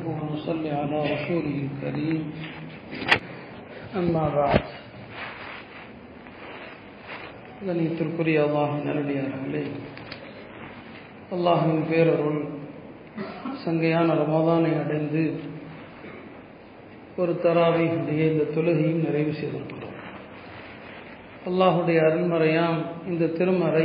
ونصلي على رسوله الكريم أما بعد கணியத்திற்குரிய அல்லாஹின் நல்லடியார்களே அல்லாஹின் பேரருள் சங்கையான ரமதானை அடைந்து ஒரு தராவையுடைய இந்த தொழுகையும் நிறைவு செய்திருக்கிறோம் அல்லாஹுடைய அருள்மறையாம் இந்த திருமறை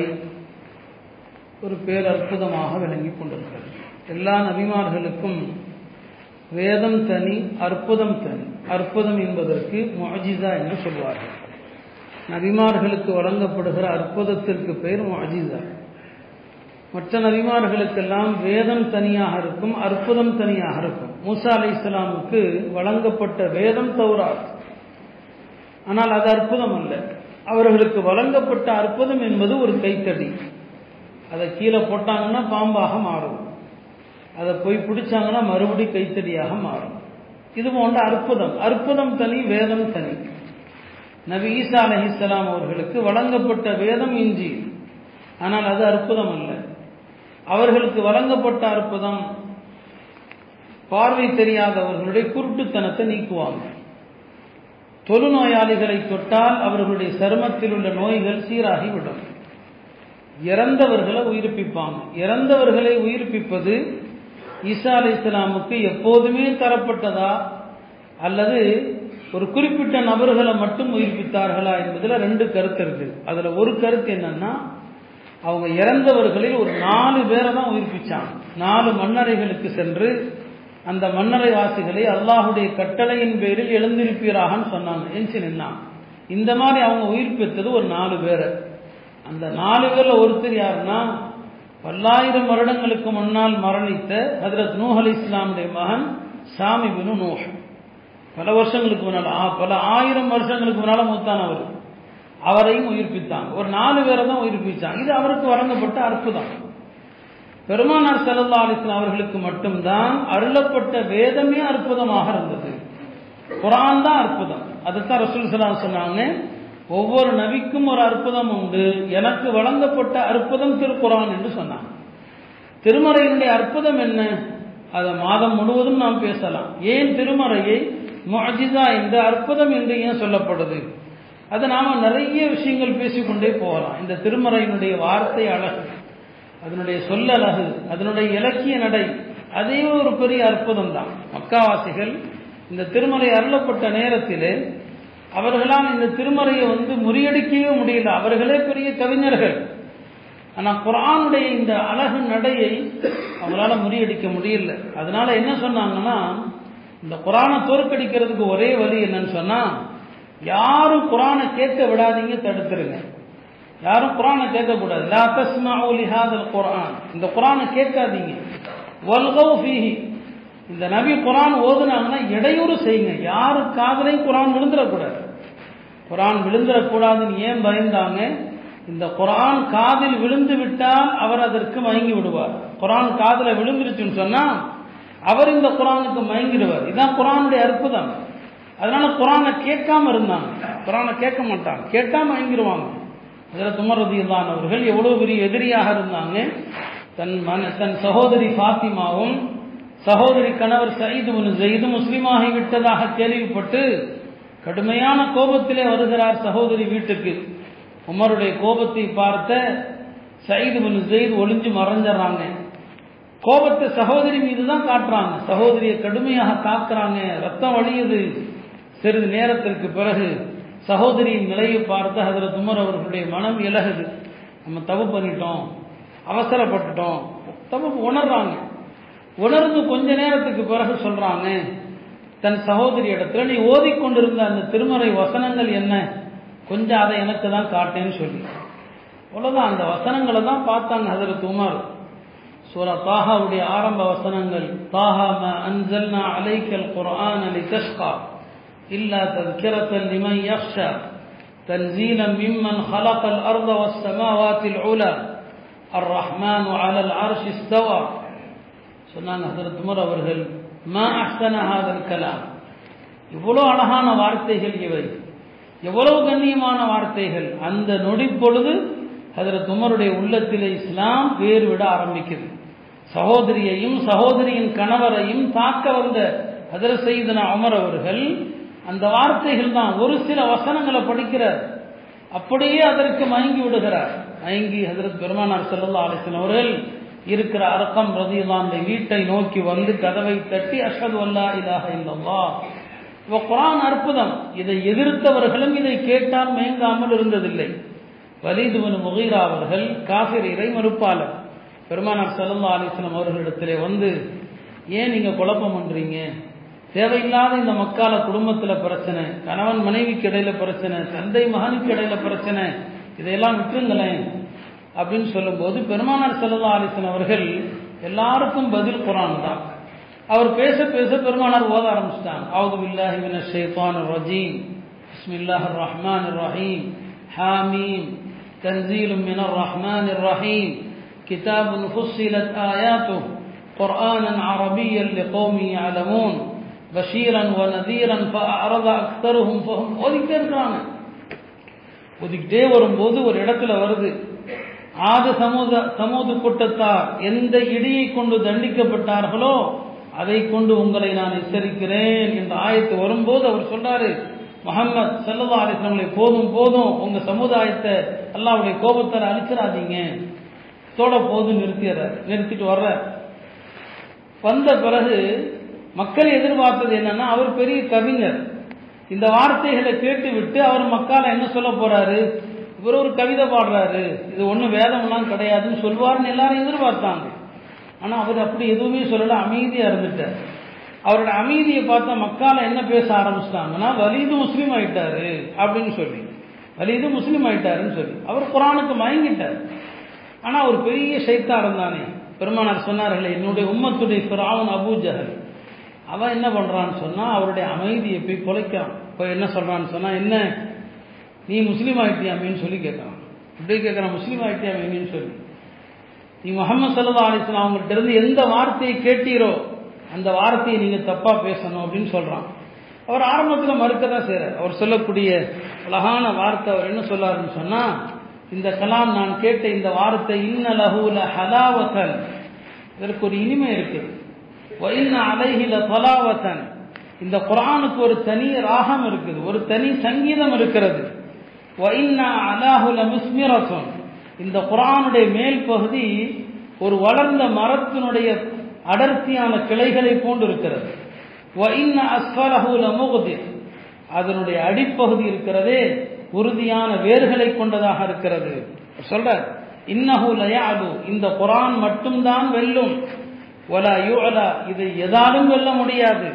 ஒரு பேரற்புதமாக விளங்கி கொண்டிருக்கிறது எல்லா நபிமார்களுக்கும் வேதம் தனி அற்புதம் தனி அற்புதம் என்பதற்கு மொஜிதா என்று சொல்வார்கள் நபிமார்களுக்கு வழங்கப்படுகிற அற்புதத்திற்கு பெயர் மொஜிதா மற்ற நபிமார்களுக்கெல்லாம் வேதம் தனியாக இருக்கும் அற்புதம் தனியாக இருக்கும் மூசா அலை இஸ்லாமுக்கு வழங்கப்பட்ட வேதம் தௌராத் ஆனால் அது அற்புதம் அல்ல அவர்களுக்கு வழங்கப்பட்ட அற்புதம் என்பது ஒரு கைத்தடி அதை கீழே போட்டாங்கன்னா பாம்பாக மாறும் அதை போய் பிடிச்சாங்கன்னா மறுபடி கைத்தடியாக மாறும் இது போன்ற அற்புதம் அற்புதம் தனி வேதம் தனி நபி ஈசா அலஹிஸ்லாம் அவர்களுக்கு வழங்கப்பட்ட வேதம் இஞ்சி ஆனால் அது அற்புதம் அல்ல அவர்களுக்கு வழங்கப்பட்ட அற்புதம் பார்வை தெரியாதவர்களுடைய குருட்டுத்தனத்தை நீக்குவாங்க தொழுநோயாளிகளை தொட்டால் அவர்களுடைய சருமத்தில் உள்ள நோய்கள் சீராகிவிடும் இறந்தவர்களை உயிர்ப்பிப்பாங்க இறந்தவர்களை உயிர்ப்பிப்பது ஈசா அலி இஸ்லாமுக்கு எப்போதுமே தரப்பட்டதா அல்லது ஒரு குறிப்பிட்ட நபர்களை மட்டும் உயிர்ப்பித்தார்களா என்பதில் ரெண்டு கருத்து இருக்கு அதில் ஒரு கருத்து என்னன்னா அவங்க இறந்தவர்களில் ஒரு நாலு பேரை தான் உயிர்ப்பிச்சாங்க நாலு மன்னரைகளுக்கு சென்று அந்த மன்னரை வாசிகளை அல்லாஹுடைய கட்டளையின் பேரில் எழுந்திருப்பீராகன்னு சொன்னாங்க எஞ்சி நின்னாங்க இந்த மாதிரி அவங்க உயிர்ப்பித்தது ஒரு நாலு பேரை அந்த நாலு பேர்ல ஒருத்தர் யாருன்னா பல்லாயிரம் வருடங்களுக்கு முன்னால் மரணித்த ஹதரத் நூஹ் அலி இஸ்லாமுடைய மகன் சாமி பினு நூஹ் பல வருஷங்களுக்கு முன்னால் பல ஆயிரம் வருஷங்களுக்கு முன்னால மூத்தான் அவர் அவரையும் உயிர்ப்பித்தாங்க ஒரு நாலு பேரை தான் உயிர்ப்பிச்சாங்க இது அவருக்கு வழங்கப்பட்ட அற்புதம் பெருமானார் சல்லா அலிஸ்லாம் அவர்களுக்கு மட்டும்தான் அருளப்பட்ட வேதமே அற்புதமாக இருந்தது குரான் தான் அற்புதம் அதுதான் ரசூல் சலாம் சொன்னாங்க ஒவ்வொரு நபிக்கும் ஒரு அற்புதம் உண்டு எனக்கு வழங்கப்பட்ட அற்புதம் திருக்குறான் என்று சொன்னாங்க திருமறையினுடைய அற்புதம் என்ன அதை மாதம் முழுவதும் நாம் பேசலாம் ஏன் திருமறையை மொஜிதா என்று அற்புதம் என்று ஏன் சொல்லப்படுது அதை நாம நிறைய விஷயங்கள் பேசிக்கொண்டே போகலாம் இந்த திருமறையினுடைய வார்த்தை அழகு அதனுடைய சொல்ல அழகு அதனுடைய இலக்கிய நடை அதே ஒரு பெரிய அற்புதம் தான் மக்காவாசிகள் இந்த திருமறை அருளப்பட்ட நேரத்திலே அவர்களால் இந்த திருமறையை வந்து முறியடிக்கவே முடியல அவர்களே பெரிய கவிஞர்கள் ஆனால் குரானுடைய இந்த அழகு நடையை அவங்களால முறியடிக்க முடியல அதனால என்ன சொன்னாங்கன்னா இந்த குரானை தோற்கடிக்கிறதுக்கு ஒரே வழி என்னன்னு சொன்னா யாரும் குரானை கேட்க விடாதீங்க தடுத்துருங்க யாரும் குரானை கேட்கக்கூடாது லா தஸ்மஉ லிஹாதல் குர்ஆன் இந்த குரானை கேட்காதீங்க வல்கவ் ஃபீஹி இந்த நபி குரான் ஓதுனாங்கன்னா இடையூறு செய்யுங்க யாரு காதலையும் குரான் விழுந்துடக்கூடாது குரான் விழுந்துடக்கூடாதுன்னு ஏன் பயந்தாங்க இந்த குரான் காதில் விழுந்து விட்டால் அவர் அதற்கு மயங்கி விடுவார் குரான் காதில் விழுந்துருச்சுன்னு சொன்னா அவர் இந்த குரானுக்கு மயங்கிடுவார் இதுதான் குரானுடைய அற்புதம் அதனால குரானை கேட்காம இருந்தாங்க குரானை கேட்க மாட்டாங்க கேட்டா மயங்கிடுவாங்க அதில் துமரதியில்லான் அவர்கள் எவ்வளவு பெரிய எதிரியாக இருந்தாங்க தன் மன தன் சகோதரி ஃபாத்திமாவும் சகோதரி கணவர் சயீது ஜெயிது முஸ்லீமாகி விட்டதாக கேள்விப்பட்டு கடுமையான கோபத்திலே வருகிறார் சகோதரி வீட்டுக்கு உமருடைய கோபத்தை பார்த்த சயீது பின் ஜெயித் ஒளிஞ்சு மறைஞ்சிடறாங்க கோபத்தை சகோதரி மீது தான் காட்டுறாங்க சகோதரியை கடுமையாக தாக்குறாங்க ரத்தம் வழியுது சிறிது நேரத்திற்கு பிறகு சகோதரியின் நிலையை பார்த்து அதில் துமர் அவர்களுடைய மனம் இலகுது நம்ம தப்பு பண்ணிட்டோம் அவசரப்பட்டுட்டோம் தப்பு உணர்றாங்க உணர்ந்து கொஞ்ச நேரத்துக்கு பிறகு சொல்றாங்க தன் சகோதரி இடத்துல நீ ஓதிக்கொண்டிருந்த அந்த திருமறை வசனங்கள் என்ன கொஞ்சம் அதை எனக்கு தான் காட்டேன்னு சொல்லி அவ்வளோதான் அந்த வசனங்களை தான் பார்த்தாங்க ஹதரத் உமர் சூரா தாஹாவுடைய ஆரம்ப வசனங்கள் தாஹா ம அன்சல்னா அலைக்கல் குர்ஆன் அலி தஷ்கா இல்லா தذكرة لمن يخشى تنزيلا ممن خلق الأرض والسماوات العلى الرحمن على العرش استوى சொன்னாங்க ஹசரத் உமர் அவர்கள் மா அஹ்சன ஹாதல் கலாம் இவ்வளோ அழகான வார்த்தைகள் இவை எவ்வளவு கண்ணியமான வார்த்தைகள் அந்த நொடி பொழுது ஹதரத் உமருடைய உள்ளத்திலே இஸ்லாம் வேறு விட ஆரம்பிக்குது சகோதரியையும் சகோதரியின் கணவரையும் தாக்க வந்த ஹதரத் சையதுனா உமர் அவர்கள் அந்த வார்த்தைகள் தான் ஒரு சில வசனங்களை படிக்கிறார் அப்படியே அதற்கு மயங்கி விடுகிறார் மயங்கி ஹதரத் பெருமானார் செல்லல்லா அலிசன் அவர்கள் இருக்கிற அரக்கம் ரதியுல்லாந்த வீட்டை நோக்கி வந்து கதவை தட்டி அஷது அல்லா இலாக இல்லல்லா இப்போ குரான் அற்புதம் இதை எதிர்த்தவர்களும் இதை கேட்டால் மயங்காமல் இருந்ததில்லை வலிதுவன் முகீரா அவர்கள் காஃபிர் இறை மறுப்பாளர் பெருமானார் சல்லா அலிஸ்லாம் அவர்களிடத்திலே வந்து ஏன் நீங்க குழப்பம் பண்றீங்க தேவையில்லாத இந்த மக்கால குடும்பத்துல பிரச்சனை கணவன் மனைவிக்கு இடையில பிரச்சனை தந்தை மகனுக்கு இடையில பிரச்சனை இதையெல்லாம் விட்டுருங்களேன் அப்படின்னு சொல்லும்போது பெருமானார் சல்லா அலிஸ்லாம் அவர்கள் எல்லாருக்கும் பதில் குரான் தான் அவர் பேச பேச பெருமானார் ஓத ஆரம்பிச்சிட்டாங்க அவுது பில்லாஹி மின ஷைத்தான் ரஜீம் பிஸ்மில்லாஹ் ரஹ்மான் ரஹீம் ஹாமீம் تنزيل من الرحمن الرحيم كتاب فصلت آياته قرآنا عربيا لقوم يعلمون بشيرا ونذيرا فأعرض أكثرهم فهم ஒதுக்கிட்டே இருக்கிறாங்க ஒதுக்கிட்டே வரும்போது ஒரு இடத்துல வருது ஆது சமூக சமூக கூட்டத்தார் எந்த இடியை கொண்டு தண்டிக்கப்பட்டார்களோ அதை கொண்டு உங்களை நான் எச்சரிக்கிறேன் என்ற ஆயத்து வரும்போது அவர் சொல்றாரு முகமது செல்லதா அலிஸ்லாமலை போதும் போதும் உங்க சமுதாயத்தை அல்லாவுடைய கோபத்தால் அழிச்சிடாதீங்க தோட போதும் நிறுத்திடுறார் நிறுத்திட்டு வர்ற வந்த பிறகு மக்கள் எதிர்பார்த்தது என்னன்னா அவர் பெரிய கவிஞர் இந்த வார்த்தைகளை கேட்டு விட்டு அவர் மக்கால என்ன சொல்ல போறாரு இவர் ஒரு கவிதை பாடுறாரு இது ஒன்றும் வேதம்லாம் கிடையாதுன்னு சொல்வார்னு எல்லாரும் எதிர்பார்த்தாங்க ஆனால் அவர் அப்படி எதுவுமே சொல்லல அமைதியாக இருந்துட்டார் அவரோட அமைதியை பார்த்தா மக்கால என்ன பேச ஆரம்பிச்சிட்டாங்கன்னா வலிது முஸ்லீம் ஆயிட்டாரு அப்படின்னு சொல்லி வலிது முஸ்லீம் ஆயிட்டாருன்னு சொல்லி அவர் குரானுக்கு மயங்கிட்டார் ஆனால் அவர் பெரிய சைத்தாரம் தானே பெருமானார் சொன்னார்களே என்னுடைய உம்மத்துடைய ஃபிராவன் அபூ ஜஹல் அவன் என்ன பண்றான்னு சொன்னா அவருடைய அமைதியை போய் குலைக்கிறான் இப்போ என்ன சொல்றான்னு சொன்னா என்ன நீ முஸ்லீம் ஆயிட்டியாமேன்னு சொல்லி கேட்கறான் இப்படி கேட்கறான் முஸ்லீம் ஆயிட்டியாமேன்னு சொல்லி நீ முகமது சல்லா அலிஸ்லாம் அவங்கள்ட்ட இருந்து எந்த வார்த்தையை கேட்டீரோ அந்த வார்த்தையை நீங்க தப்பா பேசணும் அப்படின்னு சொல்றான் அவர் ஆரம்பத்தில் மறுக்க தான் செய்யறார் அவர் சொல்லக்கூடிய அழகான வார்த்தை அவர் என்ன சொல்லாருன்னு சொன்னா இந்த கலாம் நான் கேட்ட இந்த வார்த்தை இன்ன லஹூல ஹலாவத்தன் இதற்கு ஒரு இனிமை இருக்குது வைன்ன அலைஹில தொலாவத்தன் இந்த குரானுக்கு ஒரு தனி ராகம் இருக்குது ஒரு தனி சங்கீதம் இருக்கிறது வைன்னா அலாஹுல மிஸ்மிரசன் இந்த குரானுடைய மேல் பகுதி ஒரு வளர்ந்த மரத்தினுடைய அடர்த்தியான கிளைகளை போன்று இருக்கிறது அதனுடைய அடிப்பகுதி இருக்கிறதே உறுதியான வேர்களை கொண்டதாக இருக்கிறது சொல்ற இன்னஹுலயாது இந்த குரான் மட்டும்தான் வெல்லும் ஒலா யுலா இதை எதாலும் வெல்ல முடியாது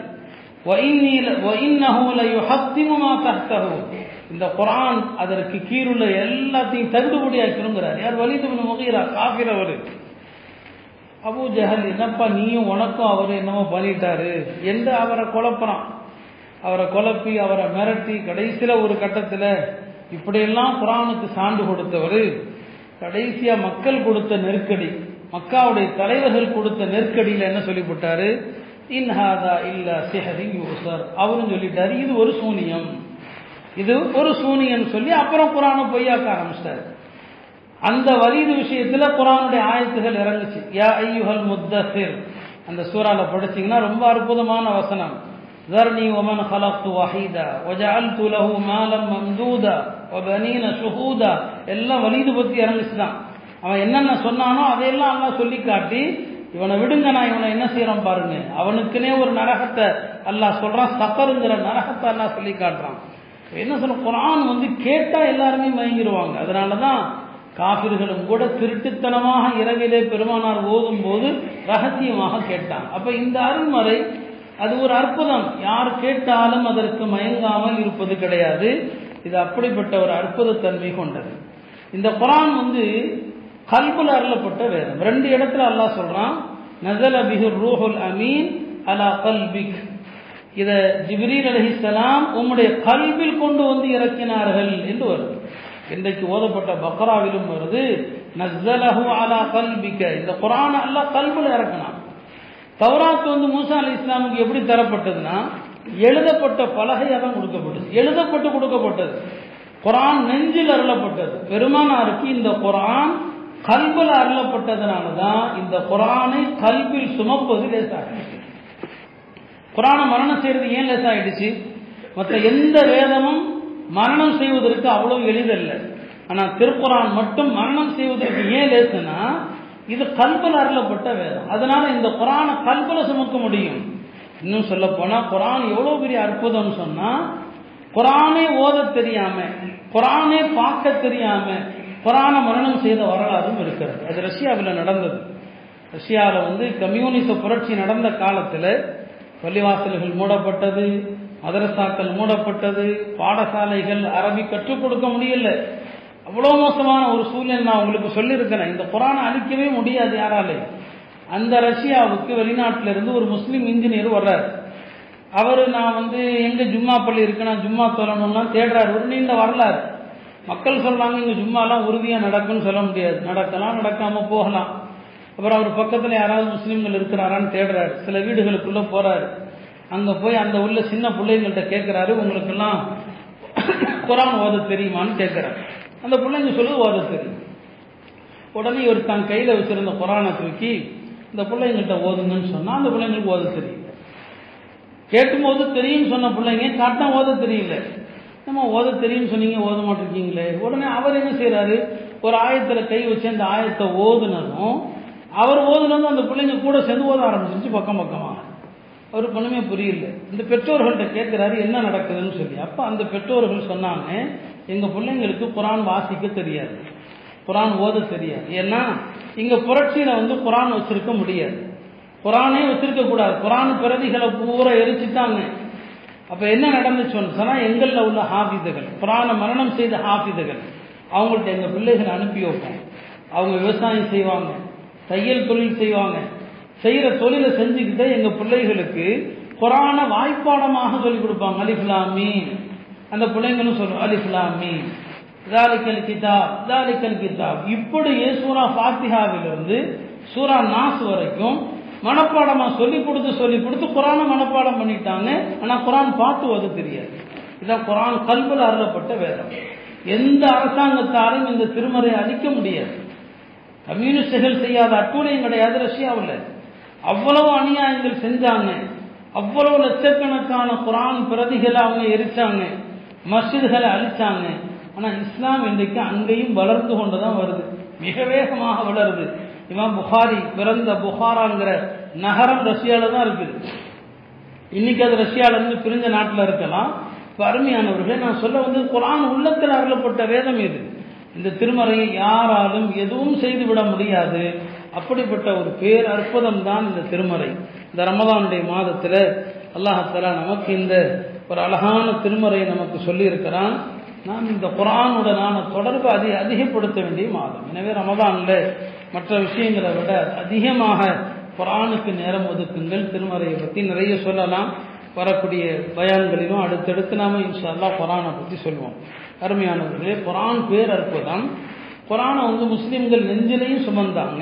இந்த குரான் அதற்கு கீழுள்ள எல்லாத்தையும் தகுடுபடியாக்கிறோங்கிறார் யார் வலிது முகீரா காஃபிர் அவரு அபு ஜஹல் என்னப்பா நீயும் உனக்கும் அவர் என்னமோ பண்ணிட்டாரு என்று அவரை குழப்பறான் அவரை குழப்பி அவரை மிரட்டி கடைசியில் ஒரு கட்டத்தில் இப்படியெல்லாம் குரானுக்கு சான்று கொடுத்தவர் கடைசியா மக்கள் கொடுத்த நெருக்கடி மக்காவுடைய தலைவர்கள் கொடுத்த நெருக்கடியில் என்ன சொல்லிவிட்டாரு இன்ஹாதா இல்ல சிஹரி யூசர் அவரும் சொல்லிட்டாரு இது ஒரு சூனியம் இது ஒரு சூனியம் சொல்லி அப்புறம் குரானை பொய்யாக்க ஆரம்பிச்சிட்டாரு அந்த வலிது விஷயத்துல குரானுடைய ஆயத்துகள் இறங்குச்சு யா ஐயுஹல் முத்தசிர் அந்த சூறால படிச்சீங்கன்னா ரொம்ப அற்புதமான வசனம் ذرني ومن خلقت وحيدا وجعلت له مالا ممدودا وبنين شهودا எல்லாம் வலிது பத்தி இறங்குச்சுதான் அவன் என்னென்ன சொன்னானோ அதையெல்லாம் எல்லாம் சொல்லி காட்டி இவனை விடுங்க நான் இவனை என்ன செய்யறான் பாருங்க அவனுக்குனே ஒரு நரகத்தை அல்லாஹ் சொல்றான் சக்கருங்கிற நரகத்தை அல்லாஹ் சொல்லி காட்டுறான் என்ன சொல்ல குரான் வந்து கேட்டா எல்லாருமே மயங்கிடுவாங்க அதனாலதான் காபிர்களும் கூட திருட்டுத்தனமாக இரவிலே பெருமானார் ஓதும் போது ரகசியமாக கேட்டான் அப்ப இந்த அருள்மறை அது ஒரு அற்புதம் யார் கேட்டாலும் அதற்கு மயங்காமல் இருப்பது கிடையாது இது அப்படிப்பட்ட ஒரு அற்புத தன்மை கொண்டது இந்த குரான் வந்து கல்புல அருளப்பட்ட வேதம் ரெண்டு இடத்துல அல்லாஹ் சொல்றான் நசல பிஹு ரூஹுல் அமீன் அலா கல்பிக் இத ஜிப்ரீல் அலஹிசலாம் உம்முடைய கல்வில் கொண்டு வந்து இறக்கினார்கள் என்று வருது இன்றைக்கு ஓதப்பட்ட பக்ராவிலும் வருது நஸ்ஸலஹு அலா கல்பிக்க இந்த குரான் அல்லாஹ் கல்புல இறக்கினான் தௌராத் வந்து மூசா அலி இஸ்லாமுக்கு எப்படி தரப்பட்டதுன்னா எழுதப்பட்ட பலகையாக தான் கொடுக்கப்பட்டது எழுதப்பட்டு கொடுக்கப்பட்டது குரான் நெஞ்சில் அருளப்பட்டது பெருமானாருக்கு இந்த குரான் கல்பில் அருளப்பட்டதுனால தான் இந்த குரானை கல்பில் சுமப்பது லேசாகிடுச்சு குரானை மரணம் செய்யறது ஏன் லேசாயிடுச்சு மற்ற எந்த வேதமும் மரணம் செய்வதற்கு அவ்வளவு எளிதல்ல ஆனால் திருக்குரான் மட்டும் மரணம் செய்வதற்கு ஏன் லேசுனா இது கல்பில் அருளப்பட்ட வேதம் அதனால இந்த குரானை கல்பில் சுமக்க முடியும் இன்னும் சொல்ல போனா குரான் எவ்வளவு பெரிய அற்புதம்னு சொன்னா குரானே ஓத தெரியாம குரானே பார்க்க தெரியாம குரான மரணம் செய்த வரலாறும் இருக்கிறது அது ரஷ்யாவில் நடந்தது ரஷ்யாவில் வந்து கம்யூனிச புரட்சி நடந்த காலத்தில் பள்ளிவாசல்கள் மூடப்பட்டது மதரசாக்கள் மூடப்பட்டது பாடசாலைகள் அரபி கற்றுக் கொடுக்க முடியல அவ்வளோ மோசமான ஒரு சூழ்நிலை நான் உங்களுக்கு சொல்லியிருக்கிறேன் இந்த குரானை அழிக்கவே முடியாது யாராலே அந்த ரஷ்யாவுக்கு வெளிநாட்டில இருந்து ஒரு முஸ்லீம் இன்ஜினியர் வர்றார் அவர் நான் வந்து எங்க ஜும்மா பள்ளி இருக்கு நான் ஜும்மா சொல்லணும்லாம் தேடுறாரு ஒரு நீண்ட வரலாறு மக்கள் சொல்றாங்க இங்க ஜும்மாலாம் உறுதியா நடக்கும்னு சொல்ல முடியாது நடக்கலாம் நடக்காம போகலாம் அப்புறம் அவர் பக்கத்துல யாராவது முஸ்லீம்கள் இருக்கிறாரான்னு தேடுறாரு சில வீடுகளுக்குள்ள போறாரு அங்க போய் அந்த உள்ள சின்ன பிள்ளைங்கள்ட்ட கேட்கிறாரு உங்களுக்கெல்லாம் குரான் ஓத தெரியுமான்னு கேட்கிறாரு அந்த பிள்ளைங்க சொல்லுது ஓத தெரியும் உடனே இவர் தன் கையில வச்சிருந்த குரானை தூக்கி இந்த பிள்ளைங்கள்ட்ட ஓதுங்கன்னு சொன்னா அந்த பிள்ளைங்களுக்கு ஓத தெரியல கேட்கும்போது தெரியும் சொன்ன பிள்ளைங்க காட்டினா ஓத தெரியல நம்ம ஓத தெரியும்னு சொன்னீங்க ஓத மாட்டிருக்கீங்களே உடனே அவர் என்ன செய்யறாரு ஒரு ஆயத்துல கை வச்சு அந்த ஆயத்தை ஓதுனதும் அவர் ஓதுனதும் அந்த பிள்ளைங்க கூட சேர்ந்து ஓத ஆரம்பிச்சிருச்சு பக்கம் பக்கமா அவருக்கு ஒண்ணுமே புரியல இந்த பெற்றோர்கள்ட்ட கேட்கிறாரு என்ன நடக்குதுன்னு சொல்லி அப்ப அந்த பெற்றோர்கள் சொன்னாங்க எங்க பிள்ளைங்களுக்கு குரான் வாசிக்க தெரியாது குரான் ஓத தெரியாது ஏன்னா இங்க புரட்சியில வந்து குரான் வச்சிருக்க முடியாது குரானே வச்சிருக்க கூடாது குரான் பிரதிகளை பூரா எரிச்சுட்டாங்க அப்ப என்ன நடந்துச்சுன்னு சொன்னா எங்கள்ல உள்ள ஹாஃபிதுகள் குரானை மரணம் செய்த ஹாஃபிதுகள் அவங்கள்ட்ட எங்க பிள்ளைகளை அனுப்பி வைப்போம் அவங்க விவசாயம் செய்வாங்க தையல் தொழில் செய்வாங்க செய்யற தொழிலை செஞ்சுக்கிட்டே எங்க பிள்ளைகளுக்கு குரான வாய்ப்பாடமாக சொல்லிக் கொடுப்பாங்க அலிஃப்லாமி அந்த பிள்ளைங்களும் சொல்லுவோம் அலிஃப்லாமி தாலிக்கல் கிதாப் தாலிக்கல் கிதாப் இப்படியே சூரா ஃபாத்திஹாவிலிருந்து சூரா நாஸ் வரைக்கும் மனப்பாடமா சொல்லி கொடுத்து சொல்லி கொடுத்து குரானை மனப்பாடம் பண்ணிட்டாங்க ஆனா குரான் பார்த்து ஓத தெரியாது இதான் குரான் கல்வியில் அருளப்பட்ட வேதம் எந்த அரசாங்கத்தாலும் இந்த திருமறையை அழிக்க முடியாது கம்யூனிஸ்டுகள் செய்யாத அட்டூழியம் கிடையாது ரஷ்யாவில் அவ்வளவு அநியாயங்கள் செஞ்சாங்க அவ்வளவு லட்சக்கணக்கான குரான் பிரதிகளை அவங்க எரிச்சாங்க மஸ்ஜிதுகளை அழிச்சாங்க ஆனா இஸ்லாம் இன்றைக்கு அங்கேயும் வளர்ந்து கொண்டுதான் வருது மிக வேகமாக வளருது இவன் புகாரி பிறந்த புகாராங்கிற நகரம் ரஷ்யால தான் இருக்குது இன்னைக்கு அது ரஷ்யால இருந்து பிரிஞ்ச நாட்டில் இருக்கலாம் இப்ப அருமையானவர்களே நான் சொல்ல வந்து குரான் உள்ளத்தில் அருளப்பட்ட வேதம் இது இந்த திருமறையை யாராலும் எதுவும் செய்து விட முடியாது அப்படிப்பட்ட ஒரு பேர் அற்புதம் தான் இந்த திருமறை இந்த ரமதானுடைய மாதத்துல அல்லாஹாலா நமக்கு இந்த ஒரு அழகான திருமறையை நமக்கு சொல்லி இருக்கிறான் நாம் இந்த குரானுடனான தொடர்பு அதிக அதிகப்படுத்த வேண்டிய மாதம் எனவே ரமதான்ல மற்ற விஷயங்களை விட அதிகமாக குரானுக்கு நேரம் ஒதுக்குங்கள் திருமறையை பற்றி நிறைய சொல்லலாம் வரக்கூடிய பயான்களிலும் அடுத்தடுத்து நாம இன்ஷா அல்லா குரானை பற்றி சொல்லுவோம் அருமையானவர்களே குரான் பேர் அற்புதம் குரானை வந்து முஸ்லிம்கள் நெஞ்சிலையும் சுமந்தாங்க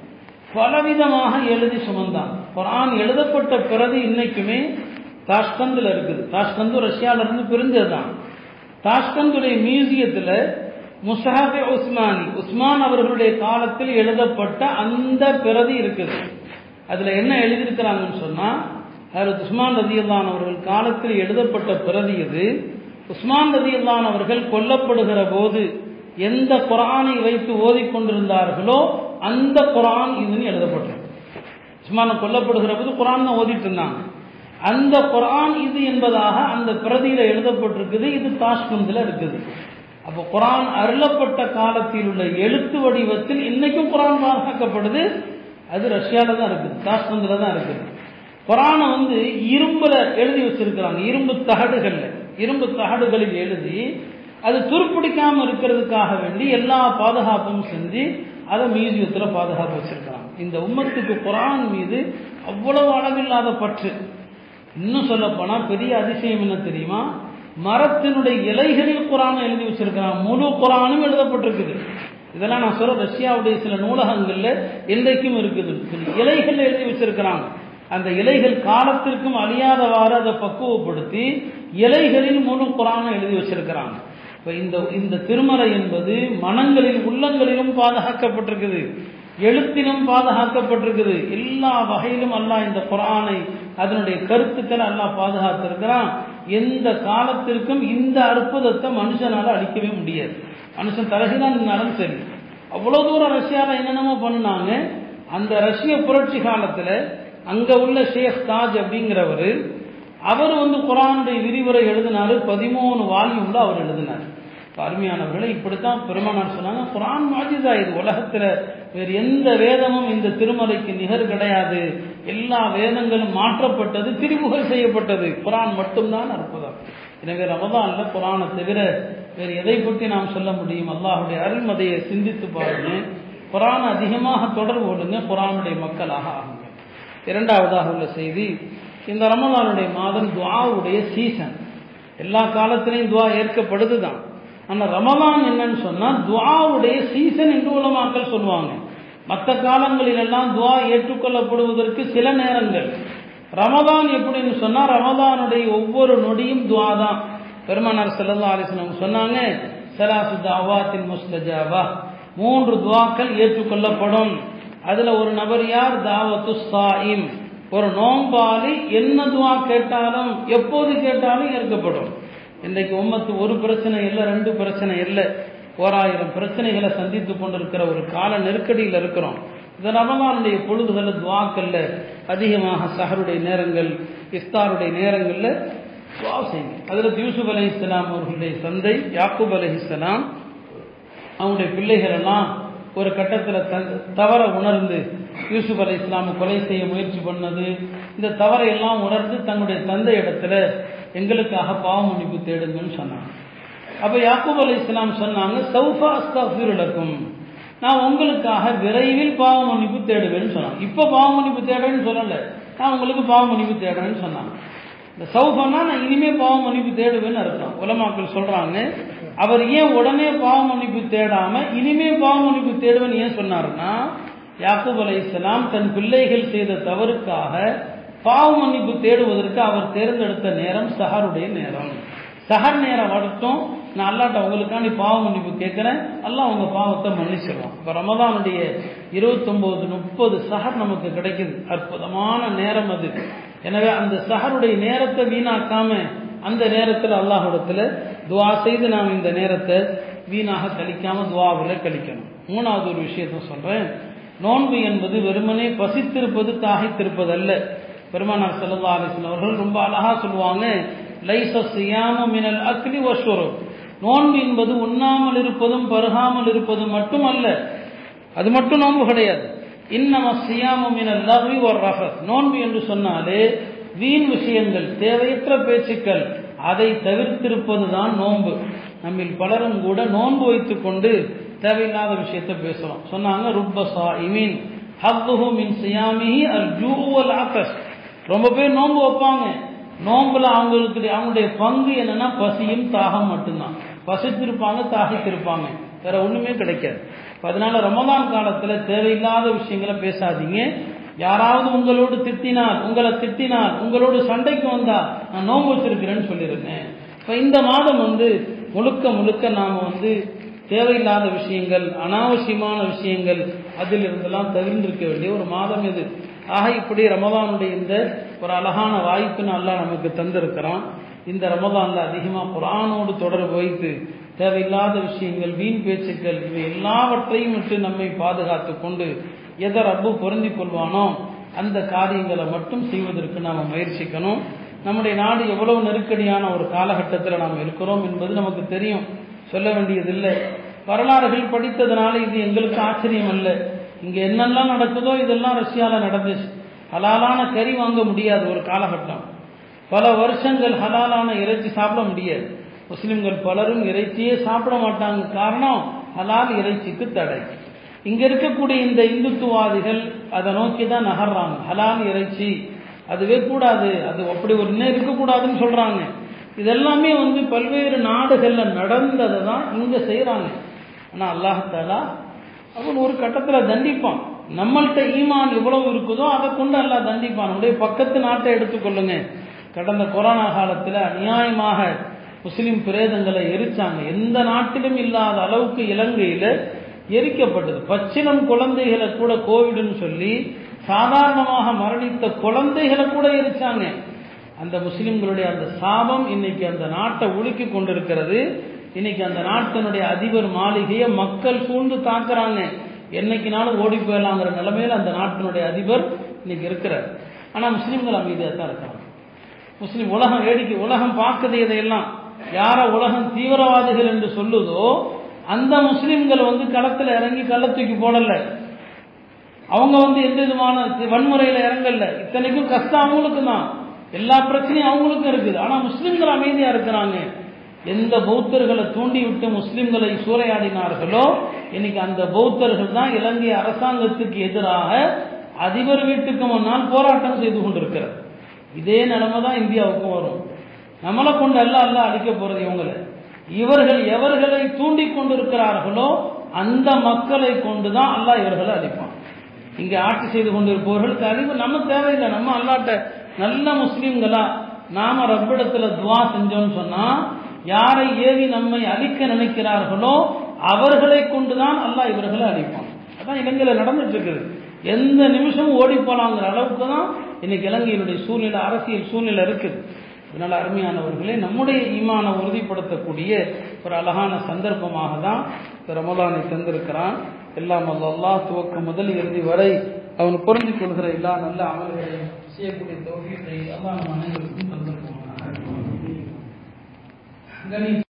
பலவிதமாக எழுதி சுமந்தாங்க குரான் எழுதப்பட்ட பிரதி இன்னைக்குமே தாஷ்கந்தில் இருக்குது தாஷ்கந்து ரஷ்யால இருந்து பிரிஞ்சது தான் தாஷ்கந்துடைய மியூசியத்தில் முசஹாபே உஸ்மானி உஸ்மான் அவர்களுடைய காலத்தில் எழுதப்பட்ட அந்த பிரதி இருக்குது அதுல என்ன எழுதியிருக்கிறாங்கன்னு சொன்னா ஹரத் உஸ்மான் ரதியுல்லான் அவர்கள் காலத்தில் எழுதப்பட்ட பிரதி இது உஸ்மான் ரதியுல்லான் அவர்கள் கொல்லப்படுகிற போது எந்த குரானை வைத்து ஓதிக்கொண்டிருந்தார்களோ அந்த குரான் இதுன்னு எழுதப்பட்டது உஸ்மான் கொல்லப்படுகிற போது குரான் தான் ஓதிட்டு இருந்தாங்க அந்த குரான் இது என்பதாக அந்த பிரதியில எழுதப்பட்டிருக்குது இது தாஷ்கந்தில் இருக்குது அப்போ குரான் அருளப்பட்ட காலத்தில் உள்ள எழுத்து வடிவத்தில் இன்னைக்கும் குரான் பாதுகாக்கப்படுது அது ரஷ்யால தான் இருக்குது தாஷ்கந்தில் தான் இருக்குது குரானை வந்து இரும்புல எழுதி வச்சிருக்கிறாங்க இரும்பு தகடுகள்ல இரும்பு தகடுகளில் எழுதி அது துருப்பிடிக்காம இருக்கிறதுக்காக வேண்டி எல்லா பாதுகாப்பும் செஞ்சு அதை மியூசியத்தில் பாதுகாப்பு வச்சிருக்கிறாங்க இந்த உம்மத்துக்கு குரான் மீது அவ்வளவு அளவில்லாத பற்று இன்னும் சொல்ல போனா பெரிய அதிசயம் என்ன தெரியுமா மரத்தினுடைய இலைகளில் குரானை எழுதி வச்சிருக்கிறாங்க முழு குரானும் எழுதப்பட்டிருக்குது இதெல்லாம் நான் சொல்ற ரஷ்யாவுடைய சில நூலகங்கள்ல இன்றைக்கும் இருக்குது இலைகள் எழுதி வச்சிருக்கிறாங்க அந்த இலைகள் காலத்திற்கும் அழியாதவாறு அதை பக்குவப்படுத்தி இலைகளில் முழு குரானை எழுதி வச்சிருக்கிறாங்க இப்போ இந்த இந்த திருமறை என்பது மனங்களில் உள்ளங்களிலும் பாதுகாக்கப்பட்டிருக்குது எழுத்திலும் பாதுகாக்கப்பட்டிருக்குது எல்லா வகையிலும் அல்லாஹ் இந்த குரானை அதனுடைய கருத்துக்களை அல்லாஹ் பாதுகாத்திருக்கிறான் எந்த காலத்திற்கும் இந்த அற்புதத்தை மனுஷனால அழிக்கவே முடியாது மனுஷன் தலைதான் நின்னாலும் சரி அவ்வளவு தூரம் ரஷ்யாவில் என்னென்னமோ பண்ணினாங்க அந்த ரஷ்ய புரட்சி காலத்துல அங்க உள்ள ஷேக் தாஜ் அப்படிங்கிறவர் அவர் வந்து குரானுடைய விரிவுரை எழுதினாரு பதிமூணு வால்யூம்ல அவர் எழுதினார் அருமையானவர்களை இப்படித்தான் பெருமானார் சொன்னாங்க குரான் மாஜிதா இது உலகத்துல வேறு எந்த வேதமும் இந்த திருமலைக்கு நிகர் கிடையாது எல்லா வேதங்களும் மாற்றப்பட்டது திருமுகல் செய்யப்பட்டது குரான் மட்டும்தான் அற்புதம் எனவே ரமதான்ல குரானை தவிர வேறு எதை பற்றி நாம் சொல்ல முடியும் அல்லாஹுடைய அருள்மதையை சிந்தித்து பாருங்க குரான் அதிகமாக தொடர்பு கொள்ளுங்க குரானுடைய மக்களாக ஆகுங்க இரண்டாவதாக உள்ள செய்தி இந்த ரமதானுடைய மாதம் துவாவுடைய சீசன் எல்லா காலத்திலையும் துவா ஏற்கப்படுது தான் ஆனால் ரமதான் என்னன்னு சொன்னால் துவாவுடைய சீசன் என்று உலமாக்கள் சொல்லுவாங்க மற்ற காலங்களிலெல்லாம் துவா ஏற்றுக்கொள்ளப்படுவதற்கு சில நேரங்கள் ரமதான் எப்படின்னு சொன்னால் ரமதானுடைய ஒவ்வொரு நொடியும் துவா தான் பெருமானார் செல்லல்லா அலிஸ்லம் சொன்னாங்க சலாசு தாவாத்தின் முஸ்தஜாவா மூன்று துவாக்கள் ஏற்றுக்கொள்ளப்படும் அதுல ஒரு நபர் யார் தாவத்து சாயிம் ஒரு நோம்பாளி என்ன துவா கேட்டாலும் எப்போது கேட்டாலும் ஏற்கப்படும் இன்றைக்கு உம்மத்து ஒரு பிரச்சனை இல்லை ரெண்டு பிரச்சனை இல்லை ஓராயிரம் பிரச்சனைகளை சந்தித்து கொண்டிருக்கிற ஒரு கால நெருக்கடியில் இருக்கிறோம் இந்த ரமலானுடைய பொழுதுகளில் துவாக்கல்ல அதிகமாக சஹருடைய நேரங்கள் இஃப்தாருடைய நேரங்களில் துவா செய்யுங்க அதில் யூசுப் அலி இஸ்லாம் அவர்களுடைய தந்தை யாக்கூப் அலி இஸ்லாம் அவங்களுடைய பிள்ளைகள் எல்லாம் ஒரு கட்டத்தில் தவற உணர்ந்து யூசுப் அலி இஸ்லாமை கொலை செய்ய முயற்சி பண்ணது இந்த தவறை எல்லாம் உணர்ந்து தன்னுடைய தந்தை இடத்துல எங்களுக்காக பாவ மன்னிப்பு தேடுங்கன்னு சொன்னாங்க அப்போ யாக்கூப் அலி இஸ்லாம் சொன்னாங்க சௌஃபா அஸ்தாஃபிருலக்கும் நான் உங்களுக்காக விரைவில் பாவ மன்னிப்பு தேடுவேன்னு சொன்னாங்க இப்போ பாவ மன்னிப்பு தேடுறேன்னு சொல்லலை நான் உங்களுக்கு பாவ மன்னிப்பு தேடுறேன்னு சொன்னாங்க இந்த சௌஃபன்னா நான் இனிமே பாவ மன்னிப்பு தேடுவேன்னு அர்த்தம் உலமாக்கள் சொல்றாங்க அவர் ஏன் உடனே பாவ மன்னிப்பு தேடாம இனிமே பாவ மன்னிப்பு தேடுவேன்னு ஏன் சொன்னாருன்னா யாக்கூப் அலை இஸ்லாம் தன் பிள்ளைகள் செய்த தவறுக்காக பாவ மன்னிப்பு தேடுவதற்கு அவர் தேர்ந்தெடுத்த நேரம் சஹருடைய நேரம் சஹர் நேரம் வரட்டும் நான் அல்லாட்ட உங்களுக்காண்டி பாவ மன்னிப்பு கேட்குறேன் அல்லாஹ் உங்க பாவத்தை மன்னிச்சிருவான் இப்போ ரமதானுடைய இருபத்தொம்போது முப்பது சஹர் நமக்கு கிடைக்குது அற்புதமான நேரம் அது எனவே அந்த சஹருடைய நேரத்தை வீணாக்காம அந்த நேரத்தில் அல்லாஹிடத்துல துவா செய்து நாம் இந்த நேரத்தை வீணாக கழிக்காம துவாவில் கழிக்கணும் மூணாவது ஒரு விஷயத்த சொல்றேன் நோன்பு என்பது வெறுமனே பசித்திருப்பது தாகித்திருப்பது அல்ல பெருமானார் செல்லல்லா அலிஸ்லாம் அவர்கள் ரொம்ப அழகா சொல்லுவாங்க லைச சியாமு மினல் அக்னி வஷுரம் நோன்பு என்பது உண்ணாமல் இருப்பதும் பருகாமல் இருப்பதும் மட்டுமல்ல அது மட்டும் நோன்பு கிடையாது இன்னம சியாமு மினல் லவ்வி ஒரு ரஃபத் நோன்பு என்று சொன்னாலே வீண் விஷயங்கள் தேவையற்ற பேச்சுக்கள் அதை தவிர்த்திருப்பது தான் நோன்பு நம்மில் பலரும் கூட நோன்பு வைத்துக் கொண்டு தேவையில்லாத விஷயத்தை பேசுறோம் சொன்னாங்க ருப்பசா இமீன் ஹப்புஹு மின் சியாமிஹி அல் ஜூவல் ஆக்கஸ் ரொம்ப பேர் நோன்பு வைப்பாங்க நோன்புல அவங்களுக்கு அவங்களுடைய பங்கு என்னன்னா பசியும் தாகம் மட்டும்தான் பசித்திருப்பாங்க தாகித்திருப்பாங்க வேற ஒண்ணுமே கிடைக்காது அதனால ரமதான் காலத்துல தேவையில்லாத விஷயங்களை பேசாதீங்க யாராவது உங்களோடு திட்டினால் உங்களை திட்டினால் உங்களோடு சண்டைக்கு வந்தா நான் நோன்பு வச்சிருக்கிறேன்னு சொல்லியிருக்கேன் இப்போ இந்த மாதம் வந்து முழுக்க முழுக்க நாம் வந்து தேவையில்லாத விஷயங்கள் அனாவசியமான விஷயங்கள் அதில் இருந்தெல்லாம் தவிர்ந்திருக்க வேண்டிய ஒரு மாதம் இது ஆக இப்படி ரமதானுடைய இந்த ஒரு அழகான வாய்ப்புன்னு அல்லாஹ் நமக்கு தந்திருக்கிறான் இந்த ரமதான்ல அதிகமாக குரானோடு தொடர்பு வைத்து தேவையில்லாத விஷயங்கள் வீண் பேச்சுக்கள் இவை எல்லாவற்றையும் விட்டு நம்மை பாதுகாத்து கொண்டு எதை ரப்பு பொருந்தி கொள்வானோ அந்த காரியங்களை மட்டும் செய்வதற்கு நாம் முயற்சிக்கணும் நம்முடைய நாடு எவ்வளவு நெருக்கடியான ஒரு காலகட்டத்தில் நாம் இருக்கிறோம் என்பது நமக்கு தெரியும் சொல்ல வேண்டியதில்லை வரலாறுகள் படித்ததுனால இது எங்களுக்கு ஆச்சரியம் அல்ல இங்கே என்னெல்லாம் நடக்குதோ இதெல்லாம் ரஷ்யாவில் நடந்துச்சு ஹலாலான கறி வாங்க முடியாது ஒரு காலகட்டம் பல வருஷங்கள் ஹலாலான இறைச்சி சாப்பிட முடியாது முஸ்லிம்கள் பலரும் இறைச்சியே சாப்பிட மாட்டாங்க காரணம் ஹலால் இறைச்சிக்கு தடை இங்க இருக்கக்கூடிய இந்த இந்துத்துவாதிகள் அதை நோக்கி தான் நகர்றாங்க ஹலால் இறைச்சி அதுவே கூடாது அது அப்படி ஒரு இன்னும் இருக்கக்கூடாதுன்னு சொல்றாங்க இதெல்லாமே வந்து பல்வேறு நாடுகள்ல நடந்ததை தான் இங்க செய்யறாங்க ஆனா அல்லாஹாலா அவன் ஒரு கட்டத்துல தண்டிப்பான் நம்மள்கிட்ட ஈமான் எவ்வளவு இருக்குதோ அதை கொண்டு அல்லாஹ் தண்டிப்பான் நம்முடைய பக்கத்து நாட்டை எடுத்துக்கொள்ளுங்க கடந்த கொரோனா காலத்துல அநியாயமாக முஸ்லிம் பிரேதங்களை எரிச்சாங்க எந்த நாட்டிலும் இல்லாத அளவுக்கு இலங்கையில எரிக்கப்பட்டது பச்சிலம் குழந்தைகளை கூட கோவிடுன்னு சொல்லி சாதாரணமாக மரணித்த குழந்தைகளை கூட எரிச்சாங்க அந்த முஸ்லிம்களுடைய அந்த சாபம் இன்னைக்கு அந்த நாட்டை உலுக்கி கொண்டிருக்கிறது இன்னைக்கு அந்த நாட்டினுடைய அதிபர் மாளிகையை மக்கள் சூழ்ந்து தாக்குறாங்க என்னைக்குனாலும் ஓடி போயிடலாங்கிற நிலைமையில அந்த நாட்டினுடைய அதிபர் இன்னைக்கு இருக்கிறார் ஆனா முஸ்லிம்கள் அமைதியாக தான் இருக்காங்க முஸ்லிம் உலகம் வேடிக்கை உலகம் பார்க்குது இதையெல்லாம் யார உலகம் தீவிரவாதிகள் என்று சொல்லுதோ அந்த முஸ்லிம்கள் வந்து களத்தில் இறங்கி கள்ள தூக்கி போடல அவங்க வந்து எந்த விதமான வன்முறையில இறங்கல இத்தனைக்கும் கஷ்டம் அவங்களுக்கு தான் எல்லா பிரச்சனையும் அவங்களுக்கும் இருக்குது ஆனா முஸ்லிம்கள் அமைதியா இருக்கிறாங்க எந்த பௌத்தர்களை தூண்டி விட்டு முஸ்லிம்களை சூறையாடினார்களோ இன்னைக்கு அந்த பௌத்தர்கள் தான் இலங்கை அரசாங்கத்துக்கு எதிராக அதிபர் வீட்டுக்கு முன்னால் போராட்டம் செய்து கொண்டிருக்கிறார் இதே நிலைமை தான் இந்தியாவுக்கும் வரும் நம்மளை கொண்டு அல்ல அல்ல அழிக்க போறது இவங்களை இவர்கள் எவர்களை தூண்டி கொண்டிருக்கிறார்களோ அந்த மக்களை கொண்டுதான் அல்லாஹ் இவர்களை அழிப்பான் இங்க ஆட்சி செய்து கொண்டிருப்பவர்களுக்கு அறிவு நம்ம தேவையில்லை நம்ம அல்லாட்ட நல்ல முஸ்லீம்களா நாம ரப்பிடத்துல துவா செஞ்சோம்னு சொன்னா யாரை ஏவி நம்மை அழிக்க நினைக்கிறார்களோ அவர்களை கொண்டுதான் அல்லாஹ் இவர்களை அழிப்பான் அதான் இலங்கையில நடந்துட்டு இருக்குது எந்த நிமிஷமும் ஓடி போலாங்கிற அளவுக்கு தான் இன்னைக்கு இலங்கையினுடைய சூழ்நிலை அரசியல் சூழ்நிலை இருக்குது அதனால அருமையானவர்களே நம்முடைய ஈமான உறுதிப்படுத்தக்கூடிய ஒரு அழகான சந்தர்ப்பமாக தான் ரமலானை தந்திருக்கிறான் எல்லாம் அல்லாஹ் துவக்கம் முதல் இறுதி வரை அவன் புரிஞ்சு கொள்கிற எல்லா நல்ல அமல்களை செய்யக்கூடிய தோல்வியை அல்லாஹ் நம்ம அனைவருக்கும் தந்திருக்கோம்